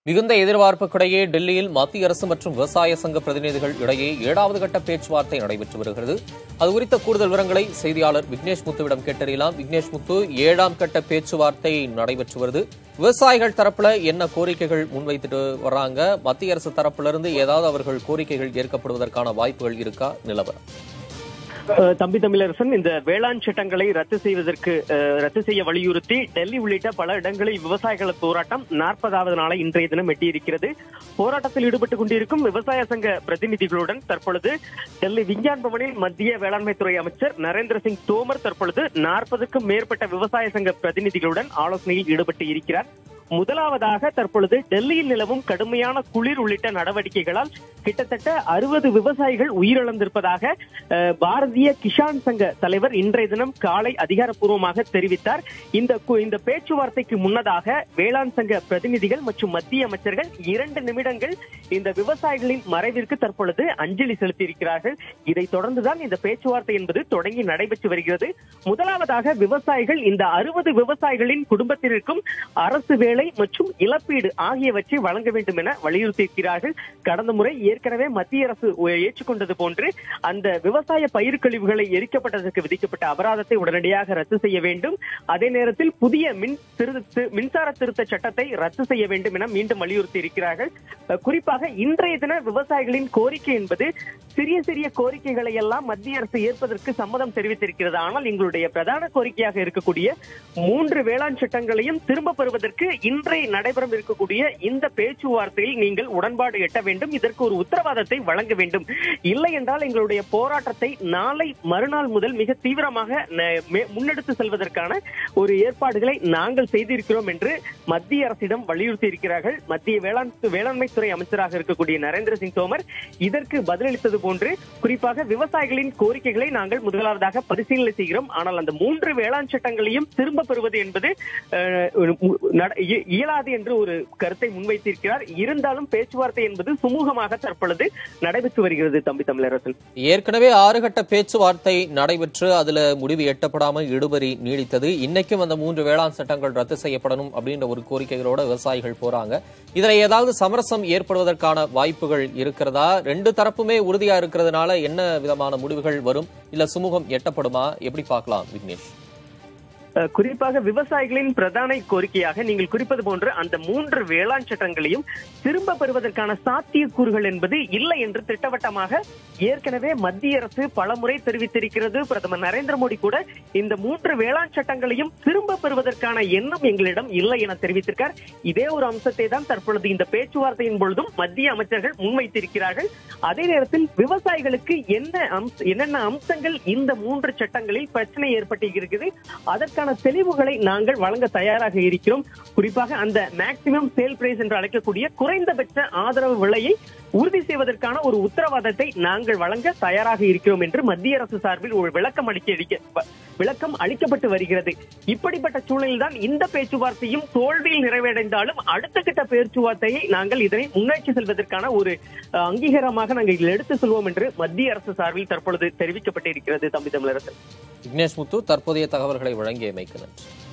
மிகுந்த எதிர்பார்ப்புக்கிடையே டெல்லியில் மத்திய அரசு மற்றும் விவசாய சங்க பிரதிநிதிகள் இடையே ஏழாவது கட்ட பேச்சுவார்த்தை நடைபெற்று வருகிறது அது குறித்த கூடுதல் விவரங்களை செய்தியாளர் விக்னேஷ் முத்துவிடம் கேட்டறியலாம் விக்னேஷ் முத்து ஏழாம் கட்ட பேச்சுவார்த்தை நடைபெற்று வருது விவசாயிகள் தரப்புல என்ன கோரிக்கைகள் முன்வைத்துட்டு வர்றாங்க மத்திய அரசு தரப்புல இருந்து ஏதாவது அவர்கள் கோரிக்கைகள் ஏற்கப்படுவதற்கான வாய்ப்புகள் இருக்கா நிலவரம் அஹ் தம்பி தமிழரசன் இந்த வேளாண் சட்டங்களை ரத்து செய்வதற்கு அஹ், ரத்து செய்ய வலியுறுத்தி டெல்லி உள்ளிட்ட பல இடங்களில் விவசாயிகள் போராட்டம் நாற்பதாவது நாளை இன்றைய தினம் எட்டியிருக்கிறது போராட்டத்தில் ஈடுபட்டுக் கொண்டிருக்கும் விவசாய சங்க பிரதிநிதிகளுடன் தற்பொழுது டெல்லி விஞ்ஞான் பவனில் மத்திய வேளாண்மைத்துறை அமைச்சர் நரேந்திர சிங் தோமர் தற்பொழுது நாற்பதுக்கும் மேற்பட்ட விவசாய சங்க பிரதிநிதிகளுடன் ஆலோசனையில் ஈடுபட்டு இருக்கிறார் முதலாவதாக தற்பொழுது டெல்லியில் நிலவும் கடுமையான குளிர் உள்ளிட்ட நடவடிக்கைகளால் கிட்டத்தட்ட அறுபது விவசாயிகள் உயிரிழந்திருப்பதாக அஹ், பாரதிய கிஷான் சங்க தலைவர் இன்றைய தினம் காலை அதிகாரப்பூர்வமாக தெரிவித்தார் இந்த கு- இந்த பேச்சுவார்த்தைக்கு முன்னதாக வேளாண் சங்க பிரதிநிதிகள் மற்றும் மத்திய அமைச்சர்கள் இரண்டு நிமிடங்கள் இந்த விவசாயிகளின் மறைவிற்கு தற்பொழுது அஞ்சலி செலுத்தியிருக்கிறார்கள் இதைத் தொடர்ந்துதான் இந்த பேச்சுவார்த்தை என்பது தொடங்கி நடைபெற்று வருகிறது முதலாவதாக விவசாயிகள் இந்த அறுபது விவசாயிகளின் குடும்பத்தினருக்கும் அரசு வேலை மற்றும் இழப்பீடு ஆகியவற்றை வழங்க வேண்டும் என வலியுறுத்தியிருக்கிறார்கள் கடந்த முறை ஏற்கனவே மத்திய அரசு ஏற்றுக்கொண்டது போன்று அந்த விவசாய பயிர் கழிவுகளை எரிக்கப்பட்டதற்கு விதிக்கப்பட்ட அபராதத்தை உடனடியாக ரத்து செய்ய வேண்டும் அதே நேரத்தில் புதிய மின் திருத்த மின்சார திருத்த சட்டத்தை ரத்து செய்ய வேண்டும் என மீண்டும் வலியுறுத்தி இருக்கிறார்கள் அஹ் குறிப்பாக இன்றைய தின விவசாயிகளின் கோரிக்கை என்பது சிறிய சிறிய கோரிக்கைகளை எல்லாம் மத்திய அரசு ஏற்பதற்கு சம்மதம் தெரிவித்திருக்கிறது ஆனால் எங்களுடைய பிரதான கோரிக்கையாக இருக்கக்கூடிய மூன்று வேளாண் சட்டங்களையும் திரும்ப பெறுவதற்கு இன்றைய நடைபெறும் இருக்கக்கூடிய இந்த பேச்சுவார்த்தையில் நீங்கள் உடன்பாடு எட்ட வேண்டும் இதற்கு ஒரு உத்தரவாதத்தை வழங்க வேண்டும் இல்லை என்றால் எங்களுடைய போராட்டத்தை நாளை மறுநாள் முதல் மிக தீவிரமாக ந- மே- முன்னெடுத்து செல்வதற்கான ஒரு ஏற்பாடுகளை நாங்கள் செய்திருக்கிறோம் என்று மத்திய அரசிடம் வலியுறுத்தி இருக்கிறார்கள் மத்திய வேளாண் வேளாண்மைத்துறை அமைச்சராக இருக்கக்கூடிய நரேந்திர சிங் தோமர் இதற்கு பதிலளித்தது போன்று குறிப்பாக விவசாயிகளின் கோரிக்கைகளை நாங்கள் முதலாவதாக பரிசீலனை செய்கிறோம் ஆனால் அந்த மூன்று வேளாண் சட்டங்களையும் திரும்ப பெறுவது என்பது அஹ், ஒரு மு- நட- இய- இயலாது என்று ஒரு கருத்தை முன்வைத்திருக்கிறார் இருந்தாலும் பேச்சுவார்த்தை என்பது சுமூகமாக தற்பொழுது நடைபெற்று வருகிறது தம்பி தமிழரசன் ஏற்கனவே ஆறு கட்ட பேச்சுவார்த்தை நடைபெற்று அதுல முடிவு எட்டப்படாமல் இழுபறி நீடித்தது இன்னைக்கும் அந்த மூன்று வேளாண் சட்டங்கள் ரத்து செய்யப்படணும் அப்படின்ற ஒரு கோரிக்கைகளோட விவசாயிகள் போறாங்க இதுல ஏதாவது சமரசம் ஏற்படுவதற்கான வாய்ப்புகள் இருக்கிறதா ரெண்டு தரப்புமே உறுதியா இருக்கிறதுனால என்ன விதமான முடிவுகள் வரும் இல்ல சுமூகம் எட்டப்படுமா எப்படி பார்க்கலாம் விக்னேஷ் அஹ் குறிப்பாக விவசாயிகளின் பிரதான கோரிக்கையாக நீங்கள் குறிப்பது போன்று அந்த மூன்று வேளாண் சட்டங்களையும் திரும்ப பெறுவதற்கான சாத்தியக்கூறுகள் என்பது இல்லை என்று திட்டவட்டமாக ஏற்கனவே மத்திய அரசு பலமுறை தெரிவித்திருக்கிறது பிரதமர் நரேந்திர மோடி கூட இந்த மூன்று வேளாண் சட்டங்களையும் திரும்ப பெறுவதற்கான எண்ணம் எங்களிடம் இல்லை என தெரிவித்திருக்கார் இதே ஒரு அம்சத்தை தான் தற்பொழுது இந்த பேச்சுவார்த்தையின் பொழுதும் மத்திய அமைச்சர்கள் முன்வைத்திருக்கிறார்கள் அதே நேரத்தில் விவசாயிகளுக்கு என்ன அம்ச என்னென்ன அம்சங்கள் இந்த மூன்று சட்டங்களில் பிரச்சனை ஏற்பட்டிருக்கிறது அதற்கான தெளிவுகளை நாங்கள் வழங்க தயாராக இருக்கிறோம் குறிப்பாக அந்த மேக்சிமம் சேல் பிரைஸ் என்று அழைக்கக்கூடிய குறைந்தபட்ச ஆதரவு விலையை உறுதி செய்வதற்கான ஒரு உத்தரவாதத்தை நாங்கள் வழங்க தயாராக இருக்கிறோம் என்று மத்திய அரசு சார்பில் ஒரு விளக்கம் அளிக்க அளிக்க- விளக்கம் அளிக்கப்பட்டு வருகிறது இப்படிப்பட்ட சூழலில் தான் இந்த பேச்சுவார்த்தையும் தோல்வியில் நிறைவடைந்தாலும் அடுத்த கட்ட பேச்சுவார்த்தையை நாங்கள் இதனை முன்னேற்றி செல்வதற்கான ஒரு அஹ், அங்கீகாரமாக நாங்கள் இதில் எடுத்து செல்வோம் என்று மத்திய அரசு சார்பில் தற்பொழுது தெரிவிக்கப்பட்டிருக்கிறது தம்பி தமிழரசன் விக்னேஷ் முத்து தற்போதைய தகவல்களை வழங்கியமைக்கு நன்றி